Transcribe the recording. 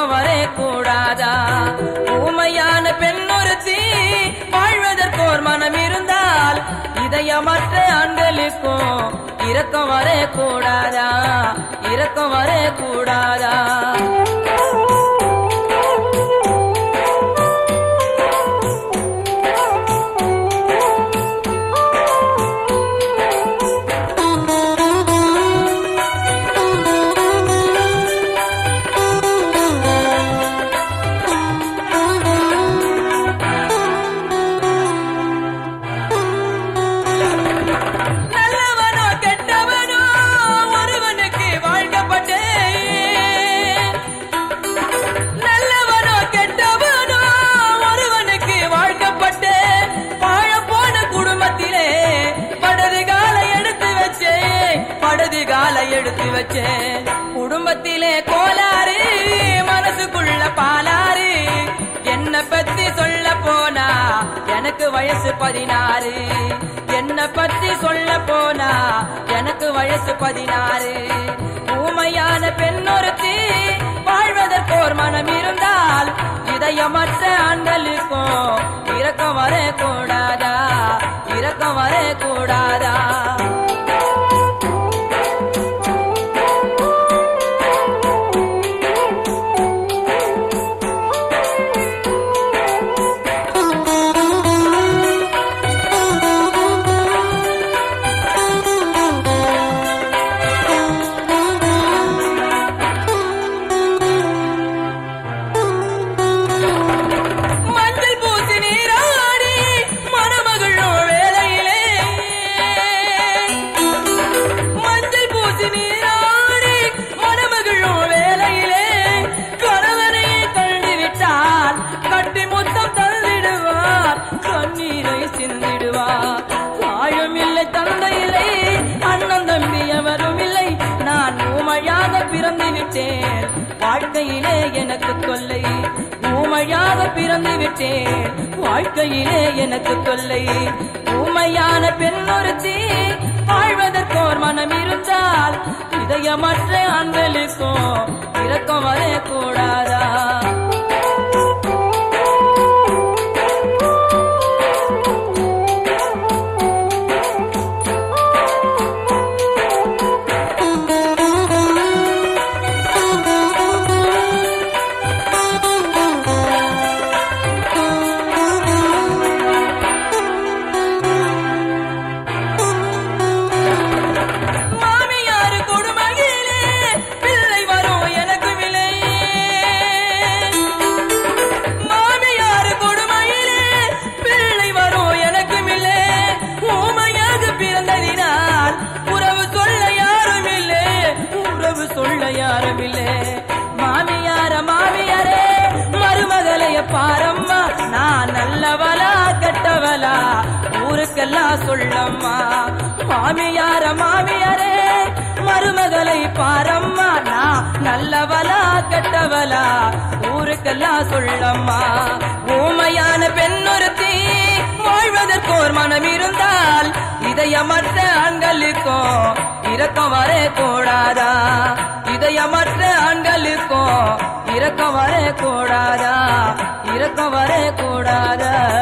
இரக்கம் வரே கூடாதா ஊமையான பெண்ணொருத்தி வாழ்வதற்கோர் மனம் இருந்தால் இதயமற்ற ஆண்களுக்கும் இரக்கம் வரே கூடாதா இரக்கம் வரே கூடாதா நல்லவனோ கெட்டவனோ ஒருவனுக்கு வாழ்க்கப்பட்டேன் நல்லவனோ கெட்டவனோ ஒருவனுக்கு வாழ்க்கப்பட்டேன் வாழப்போன குடும்பத்திலே படது காலை எடுத்து வச்சேன் படது காலை எடுத்து வச்சேன் குடும்பத்திலே கோளாறு மனசுக்குள்ள பாலாறு என்ன பத்தி சொல்ல போனா எனக்கு வயசு பதினாறு என்ன பத்தி சொல்ல போனா எனக்கு வயசு பதினாறு ஊமையான பெண்ணொருத்தி வாழ்வதற்கோர் மனம் இருந்தால் இதயமற்ற ஆண்களுக்கும் இரக்கம் வர கூடாதா இரக்கம் வர கூடாதா மஞ்சள் பூசி நீராடி மணமகளும் வேலையிலே மஞ்சள் பூசி நீராடி மணமகளும் வேலையிலே கணவனை கண்டு விட்டால் கட்டி முத்தம் தள்ளிடுவார் கண்ணீரை சிந்திடுவார் தாயும் இல்லை தந்தை இல்லை அண்ணன் தம்பி எவரும் இல்லை நான் ஊமையாக பிறந்து விட்டேன் வாழ்க்கையிலே எனக்கு தொல்லை ஊமையாக பிறந்து விட்டேன் வாழ்க்கையிலே எனக்கு தொல்லை ஊமையான பெண்ணொருத்தி வாழ்வதற்கோர் மனம் இருந்தால் இதயமற்ற ஆண்களுக்கும் இரக்கம் வரக்கூடாதா மாமியாரு கொடுமையிலே பிள்ளை வரும் எனக்கு விலை மாமியாரு கொடுமையிலே பிள்ளை வரும் எனக்கு விலை ஊமையாக பிறந்ததினால் உறவு சொல்ல யாரும் இல்லை உறவு சொல்ல யாரும் இல்லை மாமியார மாமியாரே மருமகளைய பாரம்மா நான் நல்லவளா கெட்டவளா ஊருக்கெல்லாம் சொல்லம்மா மாமியார மாமியாரே மருமகளை பாரம்மா நான் நல்லவளா கெட்டவளா ஊருக்கெல்லாம் சொல்லம்மா ஊமையான பெண்ணொருத்தி வாழ்வதற்கோர் மனம் இருந்தால் இதயமற்ற ஆண்களுக்கும் இரக்கம் வர கூடாதா இதயமற்ற ஆண்களுக்கும் இரக்கம் வர கூடாதா இரக்கம் வர கூடாதா